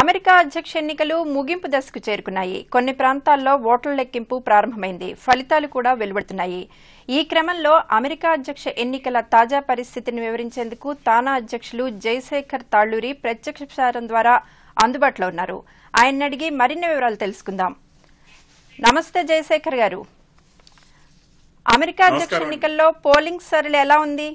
America అధ్యక్ష ఎన్నికలు ముగింపు దశకు చేరుకున్నాయి కొన్ని ప్రాంతాల్లో ఓట్ల లెక్కింపు ప్రారంభమైంది ఫలితాలు కూడా వెలువడుతున్నాయి ఈ క్రమంలో అమెరికా అధ్యక్ష ఎన్నికల తాజా పరిస్థితిని వివరించేందుకు తానా అధ్యక్షులు జయశేఖర్ తాళ్లూరి ప్రత్యక్ష ప్రసారం ద్వారా అందుబాటులో ఉన్నారు ఆయన్ని అడిగి మరిన్ని వివరాలు తెలుసుకుందాం నమస్తే జయశేఖర్ గారు అమెరికా అధ్యక్ష నమస్కారం. ఎన్నికల్లో పోలింగ్ సరళి ఎలా ఉంది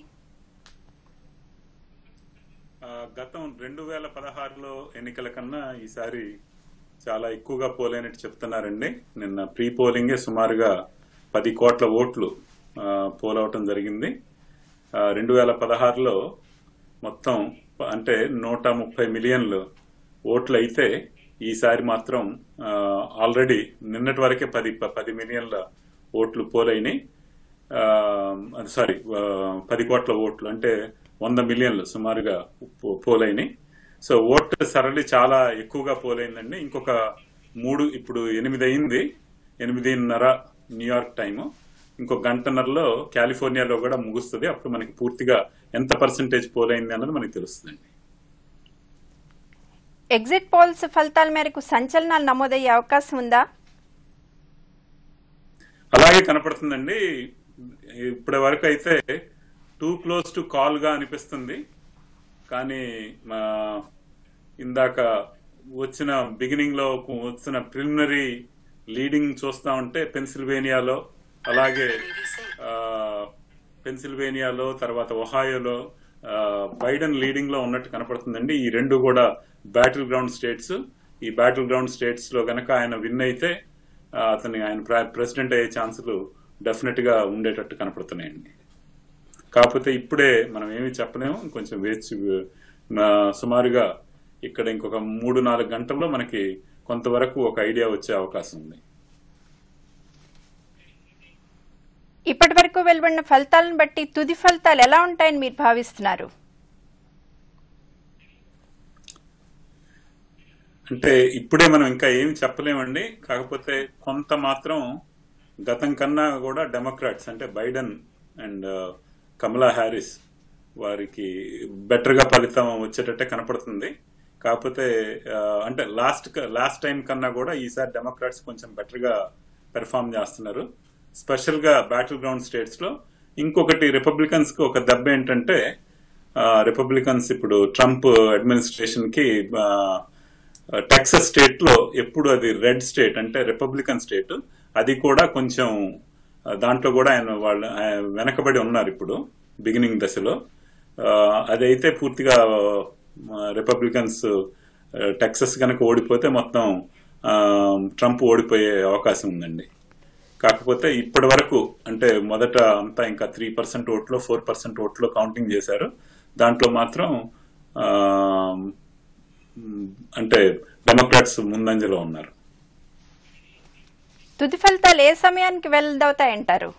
ఆ, గతం రెండు వేల పదహారులో ఎన్నికల కన్నా ఈసారి చాలా ఎక్కువగా పోలైనట్టు చెప్తున్నారండి నిన్న ప్రీ పోలింగే సుమారుగా పది కోట్ల ఓట్లు ఆ, పోలవటం జరిగింది రెండు వేల పదహారులో మొత్తం ప- అంటే నూట ముప్పై మిలియన్లు ఓట్లు అయితే ఈసారి మాత్రం ఆల్రెడీ నిన్నటి వరకే పది ప- పది మిలియన్ల ఓట్లు పోలైనాయి ఆ, అది సారీ ఆ, పది కోట్ల ఓట్లు అంటే వంద మిలియన్లు సుమారుగా పో- పోలైనాయి సో ఓటు సరళి చాలా ఎక్కువగా పోలైందండి ఇంకొక మూడు ఇప్పుడు ఎనిమిది అయింది ఎనిమిదిన్నర న్యూయార్క్ టైము ఇంకో గంటన్నరలో కాలిఫోర్నియాలో కూడా ముగుస్తుంది అప్పుడు మనకి పూర్తిగా ఎంత పర్సంటేజ్ పోలైంది అన్నది మనకి తెలుస్తుందండి ఎగ్జిట్ పోల్స్ ఫలితాల మేరకు సంచలనాలు నమోదయ్యే అవకాశం ఉందా అలాగే కనపడుతుందండి ఇప్పటి వరకు అయితే టూ క్లోజ్ టు కాల్ గా అనిపిస్తుంది కానీ మా ఇందాక వచ్చిన బిగినింగ్ లో వచ్చిన ప్రిలిమినరీ లీడింగ్ చూస్తా ఉంటే పెన్సిల్వేనియాలో అలాగే ఆ, పెన్సిల్వేనియాలో తర్వాత ఒహాయోలో ఆ, బైడెన్ లీడింగ్ లో ఉన్నట్టు కనపడుతుందండి ఈ రెండు కూడా బ్యాటిల్ గ్రౌండ్ స్టేట్స్ ఈ బ్యాటిల్ గ్రౌండ్ స్టేట్స్ లో గనక ఆయన విన్ అయితే ఆ, అతని ఆయన ప్ర- ప్రెసిడెంట్ అయ్యే ఛాన్సులు డెఫినెట్ గా ఉండేటట్టు కనపడుతున్నాయండి కాకపోతే ఇప్పుడే మనం ఏమి చెప్పలేము కొంచెం వేచి ఆ, సుమారుగా ఇక్కడ ఇంకొక మూడు నాలుగు గంటల్లో మనకి కొంతవరకు ఒక ఐడియా వచ్చే అవకాశం ఉంది ఇప్పటి వరకు వెలువడిన ఫలితాలను బట్టి తుది ఫలితాలు ఎలా ఉంటాయని మీరు భావిస్తున్నారు అంటే ఇప్పుడే మనం ఇంకా ఏమి చెప్పలేమండి కాకపోతే కొంత మాత్రం గతం కన్నా కూడా డెమోక్రాట్స్ అంటే బైడెన్ అండ్ కమలా హ్యారిస్ వారికి బెటర్ గా ఫలితం వచ్చేటట్టే కనపడుతుంది కాకపోతే ఆ, అంటే లాస్ట్ లాస్ట్ టైం కన్నా కూడా ఈసారి డెమోక్రాట్స్ కొంచెం బెటర్ గా పెర్ఫామ్ చేస్తున్నారు స్పెషల్ గా బ్యాటిల్ గ్రౌండ్ స్టేట్స్ లో ఇంకొకటి రిపబ్లికన్స్ కి ఒక దెబ్బ ఏంటంటే రిపబ్లికన్స్ ఇప్పుడు ట్రంప్ అడ్మినిస్ట్రేషన్ కి ఆ, టెక్సస్ స్టేట్ లో ఎప్పుడు అది రెడ్ స్టేట్ అంటే రిపబ్లికన్ స్టేట్ అది కూడా కొంచెం ఆ, దాంట్లో కూడా ఆయన వాళ్ళు ఆయన వెనకబడి ఉన్నారు ఇప్పుడు బిగినింగ్ దశలో ఆ, అదైతే పూర్తిగా రిపబ్లికన్స్ టెక్సస్ కనుక ఓడిపోతే మొత్తం ఆ, ట్రంప్ ఓడిపోయే అవకాశం ఉందండి కాకపోతే ఇప్పటి వరకు అంటే మొదట అంతా ఇంకా త్రీ పర్సెంట్ ఓట్లో ఫోర్ పర్సెంట్ ఓట్లో కౌంటింగ్ చేశారు దాంట్లో మాత్రం ఆ, మ్, అంటే డెమోక్రాట్స్ ముందంజలో ఉన్నారు తుది ఫలితాలు ఏ సమయానికి వెల్లదవుతాయంటారు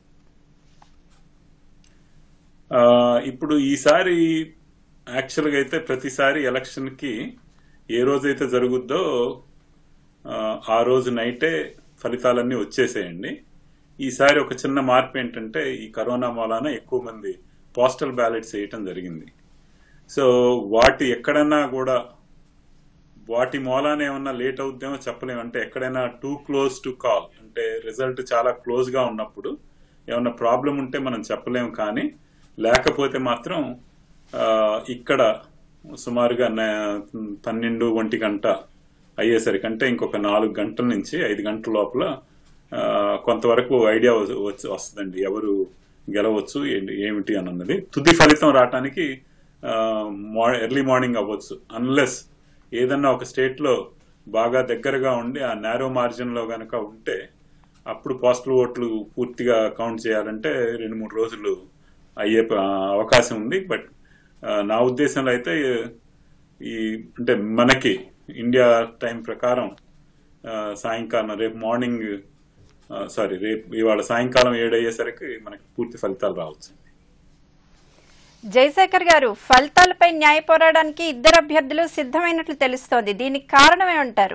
ఆ, ఇప్పుడు ఈసారి యాక్చువల్గా అయితే ప్రతిసారి ఎలక్షన్ కి ఏ రోజైతే జరుగుద్దో ఆ, ఆ రోజు నైటే ఫలితాలన్నీ వచ్చేసేయండి ఈసారి ఒక చిన్న మార్పు ఏంటంటే ఈ కరోనా మూలాన ఎక్కువ మంది పోస్టల్ బ్యాలెట్స్ వేయటం జరిగింది సో వాటి ఎక్కడన్నా కూడా వాటి మూలాన ఏమన్నా లేట్ అవుద్దేమో చెప్పలేము అంటే ఎక్కడైనా టూ క్లోజ్ టు కాల్ అంటే రిజల్ట్ చాలా క్లోజ్ గా ఉన్నప్పుడు ఏమన్నా ప్రాబ్లం ఉంటే మనం చెప్పలేము కానీ లేకపోతే మాత్రం ఆ, ఇక్కడ సుమారుగా న- పన్నెండు ఒంటి గంట అయ్యేసరికి అంటే ఇంకొక నాలుగు గంటల నుంచి ఐదు గంటల లోపల ఆ, కొంతవరకు ఐడియా వచ్చి వస్తుందండి ఎవరు గెలవచ్చు ఏంటి- ఏమిటి అని అన్నది తుది ఫలితం రావటానికి ఎర్లీ మార్నింగ్ అవ్వచ్చు అన్లెస్ ఏదన్నా ఒక స్టేట్ లో బాగా దగ్గరగా ఉండి ఆ నేరో మార్జిన్ లో గనక ఉంటే అప్పుడు పోస్టల్ ఓట్లు పూర్తిగా కౌంట్ చేయాలంటే రెండు మూడు రోజులు అయ్యే ప- అవకాశం ఉంది బట్ నా ఉద్దేశంలో అయితే ఈ అంటే మనకి ఇండియా టైం ప్రకారం ఆ, సాయంకాలం రేపు మార్నింగ్ సారీ రేపు ఇవాళ సాయంకాలం ఏడయ్యేసరికి మనకి పూర్తి ఫలితాలు రావచ్చు జయశేఖర్ గారు ఫలితాలపై న్యాయ పోరాడానికి ఇద్దరు అభ్యర్థులు సిద్ధమైనట్లు తెలుస్తోంది దీనికి కారణమే ఉంటారు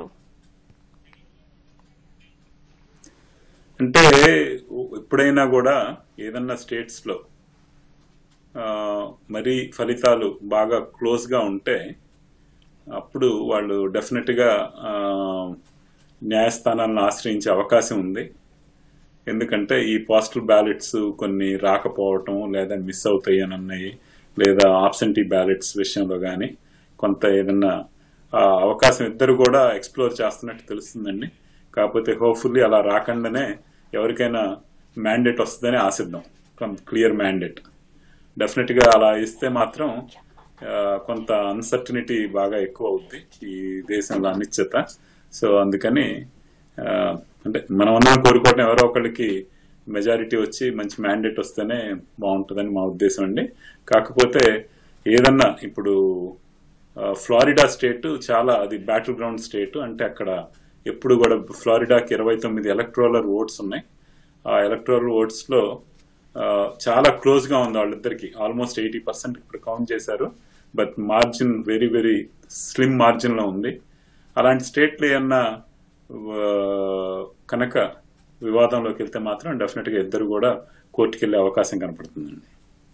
అంటే ఎప్పుడైనా కూడా ఏదన్నా స్టేట్స్ లో ఆ, మరి ఫలితాలు బాగా క్లోజ్ గా ఉంటే అప్పుడు వాళ్ళు డెఫినెట్ గా ఆ, న్యాయస్థానాలను ఆశ్రయించే అవకాశం ఉంది ఎందుకంటే ఈ పోస్టల్ బ్యాలెట్స్ కొన్ని రాకపోవటం లేదా మిస్ అవుతాయి అని అన్నాయి లేదా ఆబ్సెంటీ బ్యాలెట్స్ విషయంలో కానీ కొంత ఏదన్నా ఆ, అవకాశం ఇద్దరు కూడా ఎక్స్ప్లోర్ చేస్తున్నట్టు తెలుస్తుందండి కాకపోతే హోప్ఫుల్లీ అలా రాకుండానే ఎవరికైనా మ్యాండేట్ వస్తుందని ఆశిద్దాం క్లియర్ మ్యాండేట్ డెఫినెట్ గా అలా ఇస్తే మాత్రం ఆ, కొంత అన్సర్టనిటీ బాగా ఎక్కువ అవుద్ది ఈ దేశంలో అనిశ్చిత సో అందుకని ఆ, అంటే మనం అందరం కోరుకోవటం ఎవరో ఒకళ్ళకి మెజారిటీ వచ్చి మంచి మ్యాండేట్ వస్తేనే బాగుంటుందని మా ఉద్దేశం అండి కాకపోతే ఏదన్నా ఇప్పుడు ఆ, ఫ్లోరిడా స్టేట్ చాలా అది బ్యాటిల్ గ్రౌండ్ స్టేట్ అంటే అక్కడ ఎప్పుడు కూడా ఫ్లోరిడాకి ఇరవై తొమ్మిది ఎలక్ట్రోలర్ ఓట్స్ ఉన్నాయి ఆ ఎలక్ట్రల్ ఓట్స్ లో ఆ, చాలా క్లోజ్ గా ఉంది వాళ్ళిద్దరికి ఆల్మోస్ట్ ఎయిటీ పర్సెంట్ ఇప్పుడు కౌంట్ చేశారు but margin very very slim margin లో ఉంది అలాంటి స్టేట్లు ఏమన్నా ఆ, కనుక వివాదంలోకి వెళ్తే మాత్రం డెఫినెట్ గా ఇద్దరు కూడా కోర్టుకు వెళ్లే అవకాశం కనపడుతుందండి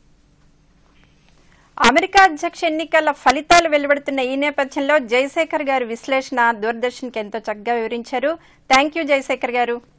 అమెరికా అధ్యక్ష ఎన్నికల ఫలితాలు వెలువడుతున్న ఈ నేపథ్యంలో జయశేఖర్ గారి విశ్లేషణ దూరదర్శన్కి ఎంతో చక్కగా వివరించారు థ్యాంక్ యూ జయశేఖర్ గారు